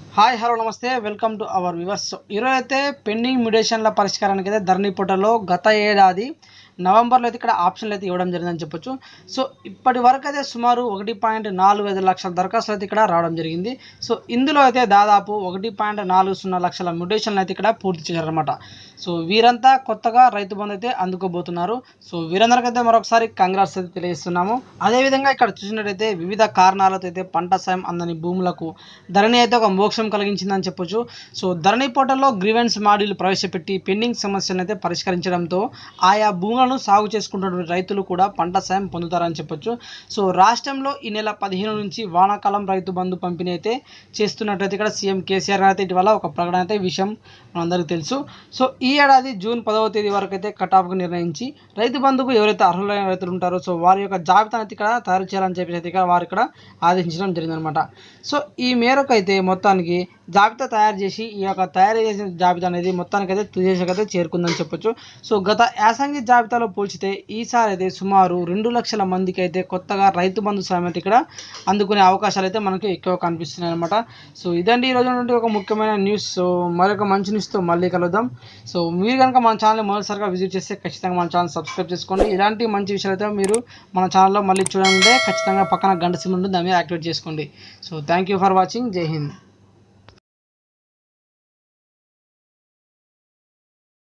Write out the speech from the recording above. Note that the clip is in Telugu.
హాయ్ హలో నమస్తే వెల్కమ్ టు అవర్ వివర్స్ ఈరోజు అయితే పెండింగ్ మ్యూటేషన్ల పరిష్కారానికి అయితే ధరణి పోర్టల్లో గత ఏడాది నవంబర్లో అయితే ఇక్కడ ఆప్షన్లు అయితే ఇవ్వడం జరిగిందని చెప్పొచ్చు సో ఇప్పటి వరకు అయితే సుమారు ఒకటి పాయింట్ నాలుగు ఐదు లక్షల దరఖాస్తులు అయితే ఇక్కడ రావడం జరిగింది సో ఇందులో అయితే దాదాపు ఒకటి పాయింట్ నాలుగు సున్నా లక్షల మ్యూటేషన్లు అయితే ఇక్కడ పూర్తి చేశారనమాట సో వీరంతా కొత్తగా రైతు బంధు అయితే అందుకోబోతున్నారు సో వీరందరికైతే మరొకసారి కంగ్రాట్స్ అయితే తెలియజేస్తున్నాము అదేవిధంగా ఇక్కడ చూసినట్టయితే వివిధ కారణాలతో అయితే పంట సాయం అందని భూములకు ధరణి అయితే ఒక మోక్షం కలిగించిందని చెప్పొచ్చు సో ధరణి పోర్టల్లో గ్రీవెన్స్ మాడ్యూల్ ప్రవేశపెట్టి పెండింగ్ సమస్యలను అయితే పరిష్కరించడంతో ఆయా భూములను సాగు చేసుకుంటున్న రైతులు కూడా పంట సాయం పొందుతారని చెప్పొచ్చు సో రాష్ట్రంలో ఈ నెల పదిహేను నుంచి వానాకాలం రైతు బంధు పంపిణీ అయితే చేస్తున్నట్టయితే ఇక్కడ సీఎం కేసీఆర్ గారు అయితే ఇటీవల ఒక ప్రకటన అయితే ఈ విషయం మనందరికీ తెలుసు సో ఈ ఏడాది జూన్ పదవ తేదీ వరకు అయితే కటాఫ్కు నిర్ణయించి రైతు బంధుకు ఎవరైతే అర్హులైన రైతులు ఉంటారో సో వారి యొక్క జాబితాను అయితే ఇక్కడ తయారు చేయాలని చెప్పేసి అయితే ఇక్కడ వారు ఇక్కడ ఆదేశించడం జరిగిందనమాట సో ఈ మేరకు అయితే మొత్తానికి జాబితా తయారు చేసి ఈ యొక్క తయారు చేసిన జాబితా అనేది మొత్తానికి అయితే తుదేశకైతే చేరుకుందని చెప్పొచ్చు సో గత యాసంగి జాబితాలో పోల్చితే ఈసారి అయితే సుమారు రెండు లక్షల మందికి అయితే కొత్తగా రైతు బంధు సాయం అయితే ఇక్కడ అందుకునే అవకాశాలు అయితే మనకి ఎక్కువ కనిపిస్తున్నాయి అనమాట సో ఇదండి ఈ రోజు నుండి ఒక ముఖ్యమైన న్యూస్ సో మరొక మంచి న్యూస్తో మళ్ళీ కలుద్దాం సో మీరు కనుక మన ఛానల్ మొదటిసారిగా విజిట్ చేస్తే ఖచ్చితంగా మన ఛానల్ సబ్స్క్రైబ్ చేసుకోండి ఇలాంటి మంచి విషయాలు అయితే మీరు మన ఛానల్లో మళ్ళీ చూడాలంటే ఖచ్చితంగా పక్కన గంట సిమ్ ఉంటుంది దాని మీద యాక్టివేట్ చేసుకోండి so thank you for watching జై హింద్